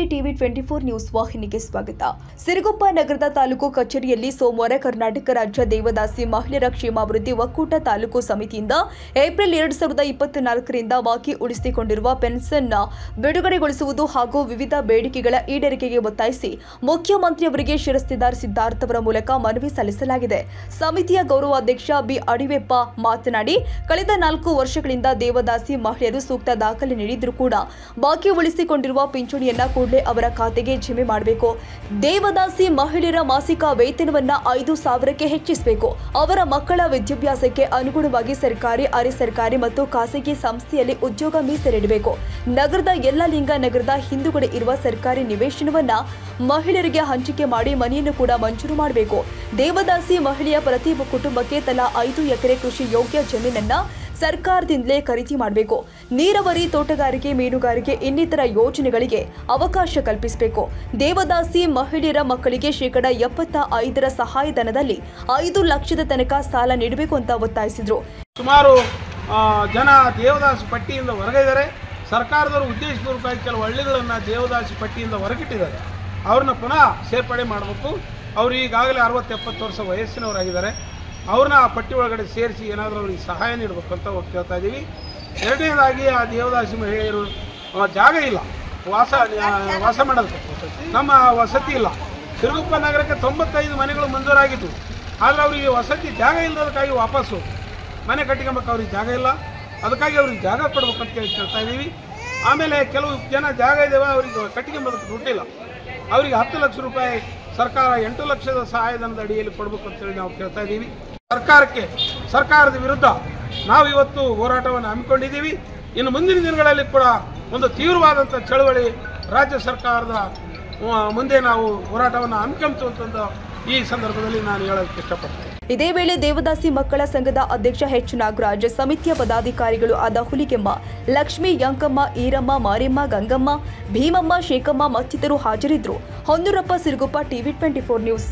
TV twenty four news ವಾಹಿನಿಗೆ ಸ್ವಾಗತ ಸಿರುಗುಪ್ಪ ನಗರದ ತಾಲೂಕು ಕಚೇರಿಯಲ್ಲಿ ಸೋಮವಾರ ಕರ್ನಾಟಕ ರಾಜ್ಯ ದೇವದಾಸಿ ಮಹಿಳೆಯರ ಕ್ಷೇಮಾಭಿವೃದ್ಧಿ ಒಕ್ಕೂಟ ತಾಲೂಕು ಸಮಿತಿಯಿಂದ ಏಪ್ರಿಲ್ ಎರಡ್ ಸಾವಿರದ ಇಪ್ಪತ್ನಾಲ್ಕರಿಂದ ಬಾಕಿ ಉಳಿಸಿಕೊಂಡಿರುವ ಪೆನ್ಷನ್ ಬಿಡುಗಡೆಗೊಳಿಸುವುದು ಹಾಗೂ ವಿವಿಧ ಬೇಡಿಕೆಗಳ ಈಡೇರಿಕೆಗೆ ಒತ್ತಾಯಿಸಿ ಮುಖ್ಯಮಂತ್ರಿಯವರಿಗೆ ಶಿರಸ್ತಿದಾರ್ ಸಿದ್ಧಾರ್ಥ್ ಅವರ ಮೂಲಕ ಮನವಿ ಸಲ್ಲಿಸಲಾಗಿದೆ ಸಮಿತಿಯ ಗೌರವಾಧ್ಯಕ್ಷ ಬಿ ಅಡಿವೆಪ್ಪ ಮಾತನಾಡಿ ಕಳೆದ ನಾಲ್ಕು ವರ್ಷಗಳಿಂದ ದೇವದಾಸಿ ಮಹಿಳೆಯರು ಸೂಕ್ತ ದಾಖಲೆ ನೀಡಿದ್ರೂ ಕೂಡ ಬಾಕಿ ಉಳಿಸಿಕೊಂಡಿರುವ ಪಿಂಚಣಿಯನ್ನ ಕೂಡಲೇ ಅವರ ಖಾತೆಗೆ ಜಮೆ ಮಾಡಬೇಕು ದೇವದಾಸಿ ಮಹಿಳೆಯರ ಮಾಸಿಕ ವೇತನವನ್ನ ಐದು ಸಾವಿರಕ್ಕೆ ಹೆಚ್ಚಿಸಬೇಕು ಅವರ ಮಕ್ಕಳ ವಿದ್ಯಾಭ್ಯಾಸಕ್ಕೆ ಅನುಗುಣವಾಗಿ ಸರ್ಕಾರಿ ಅರೆ ಸರ್ಕಾರಿ ಮತ್ತು ಖಾಸಗಿ ಸಂಸ್ಥೆಯಲ್ಲಿ ಉದ್ಯೋಗ ಮೀಸಲಿಡಬೇಕು ನಗರದ ಎಲ್ಲ ಲಿಂಗ ನಗರದ ಹಿಂದುಗಡೆ ಇರುವ ಸರ್ಕಾರಿ ನಿವೇಶನವನ್ನ ಮಹಿಳೆಯರಿಗೆ ಹಂಚಿಕೆ ಮಾಡಿ ಮನೆಯನ್ನು ಕೂಡ ಮಂಜೂರು ಮಾಡಬೇಕು ದೇವದಾಸಿ ಮಹಿಳೆಯ ಪ್ರತಿ ಕುಟುಂಬಕ್ಕೆ ತಲಾ ಐದು ಎಕರೆ ಕೃಷಿ ಯೋಗ್ಯ ಜಮೀನನ್ನ ಸರ್ಕಾರದಿಂದಲೇ ಖರೀದಿ ಮಾಡಬೇಕು ನೀರಾವರಿ ತೋಟಗಾರಿಕೆ ಮೀನುಗಾರಿಕೆ ಇನ್ನಿತರ ಯೋಜನೆಗಳಿಗೆ ಅವಕಾಶ ಕಲ್ಪಿಸಬೇಕು ದೇವದಾಸಿ ಮಹಿಳೆಯರ ಮಕ್ಕಳಿಗೆ ಶೇಕಡ ಎಪ್ಪತ್ತ ಐದರ ಸಹಾಯಧನದಲ್ಲಿ ಐದು ಲಕ್ಷದ ತನಕ ಸಾಲ ನೀಡಬೇಕು ಅಂತ ಒತ್ತಾಯಿಸಿದ್ರು ಸುಮಾರು ಆ, ಜನ ದೇವದಾಸಿ ಪಟ್ಟಿಯಿಂದ ಹೊರಗಿದ್ದಾರೆ ಸರ್ಕಾರದವರು ಉದ್ದೇಶಪೂರ್ವಕವಾಗಿ ಕೆಲವು ಹಳ್ಳಿಗಳನ್ನು ದೇವದಾಸಿ ಪಟ್ಟಿಯಿಂದ ಹೊರಗಿಟ್ಟಿದ್ದಾರೆ ಅವ್ರನ್ನ ಪುನಃ ಸೇರ್ಪಡೆ ಮಾಡಬೇಕು ಅವರು ಈಗಾಗಲೇ ಅರವತ್ತು ಎಪ್ಪತ್ತು ವರ್ಷ ವಯಸ್ಸಿನವರಾಗಿದ್ದಾರೆ ಅವ್ರನ್ನ ಆ ಪಟ್ಟಿ ಒಳಗಡೆ ಸೇರಿಸಿ ಏನಾದರೂ ಅವ್ರಿಗೆ ಸಹಾಯ ನೀಡಬೇಕು ಅಂತ ಹೋಗಿ ಕೇಳ್ತಾ ಇದ್ದೀವಿ ಎರಡನೇದಾಗಿ ಆ ದೇವದಾಸಿ ಮಹಿಳೆಯರು ಆ, ಜಾಗ ಇಲ್ಲ ವಾಸ ಆ, ವಾಸ ಮಾಡೋದಕ್ಕೆ ನಮ್ಮ ವಸತಿ ಇಲ್ಲ ಸಿರುಗುಪ್ಪ ನಗರಕ್ಕೆ ತೊಂಬತ್ತೈದು ಮನೆಗಳು ಮಂಜೂರಾಗಿತ್ತು ಆದರೆ ಅವರಿಗೆ ವಸತಿ ಜಾಗ ಇಲ್ಲದಕ್ಕಾಗಿ ವಾಪಸ್ಸು ಮನೆ ಕಟ್ಕೊಬೇಕು ಅವ್ರಿಗೆ ಜಾಗ ಇಲ್ಲ ಅದಕ್ಕಾಗಿ ಅವ್ರಿಗೆ ಜಾಗ ಕೊಡ್ಬೇಕು ಅಂತ ಹೇಳಿ ಕೇಳ್ತಾ ಇದ್ದೀವಿ ಆಮೇಲೆ ಕೆಲವು ಜನ ಜಾಗ ಇದಾವೆ ಅವ್ರಿಗೆ ಕಟ್ಕೊಂಬೋದಕ್ಕೆ ದುಡ್ಡಿಲ್ಲ ಅವರಿಗೆ ಹತ್ತು ಲಕ್ಷ ರೂಪಾಯಿ ಸರ್ಕಾರ ಎಂಟು ಲಕ್ಷದ ಸಹಾಯಧನದ ಅಡಿಯಲ್ಲಿ ಕೊಡಬೇಕು ಅಂತೇಳಿ ನಾವು ಕೇಳ್ತಾ ಇದ್ದೀವಿ ಸರ್ಕಾರಕ್ಕೆ ಸರ್ಕಾರದ ವಿರುದ್ಧ ನಾವು ಇವತ್ತು ಹೋರಾಟವನ್ನು ಹಮ್ಮಿಕೊಂಡಿದ್ದೀವಿ ಇನ್ನು ಮುಂದಿನ ದಿನಗಳಲ್ಲಿ ಕೂಡ ಒಂದು ತೀವ್ರವಾದಂಥ ಚಳವಳಿ ರಾಜ್ಯ ಸರ್ಕಾರದ ಆ, ಮುಂದೆ ನಾವು ಹೋರಾಟವನ್ನು ಹಮ್ಮಿಕೊಂತು ಅಂತಂದು ಈ ಸಂದರ್ಭದಲ್ಲಿ ನಾನು ಹೇಳೋಕ್ಕೆ ಇಷ್ಟಪಡ್ತೇನೆ ಇದೇ ವೇಳೆ ದೇವದಾಸಿ ಮಕ್ಕಳ ಸಂಘದ ಅಧ್ಯಕ್ಷ ಎಚ್ ನಾಗರಾಜ್ ಸಮಿತಿಯ ಪದಾಧಿಕಾರಿಗಳು ಆದ ಹುಲಿಗೆಮ್ಮ ಲಕ್ಷ್ಮೀ ಯಂಕಮ್ಮ ಈರಮ್ಮ ಮಾರಿಮ್ಮ ಗಂಗಮ್ಮ ಭೀಮಮ್ಮ ಶೇಖಮ್ಮ ಮತ್ತಿತರರು ಹಾಜರಿದ್ದರು Honnurappa Siruguppa TV twenty four news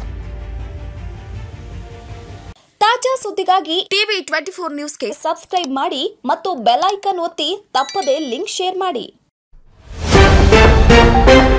ತಾಜಾ ಸುದ್ದಿಗಾಗಿ ಟಿವಿ ಟ್ವೆಂಟಿ ಫೋರ್ ನ್ಯೂಸ್ಗೆ ಸಬ್ಸ್ಕ್ರೈಬ್ ಮಾಡಿ ಮತ್ತು ಬೆಲ್ ಐಕಾನ್ ಒತ್ತಿ ತಪ್ಪದೇ ಲಿಂಕ್ ಶೇರ್ ಮಾಡಿ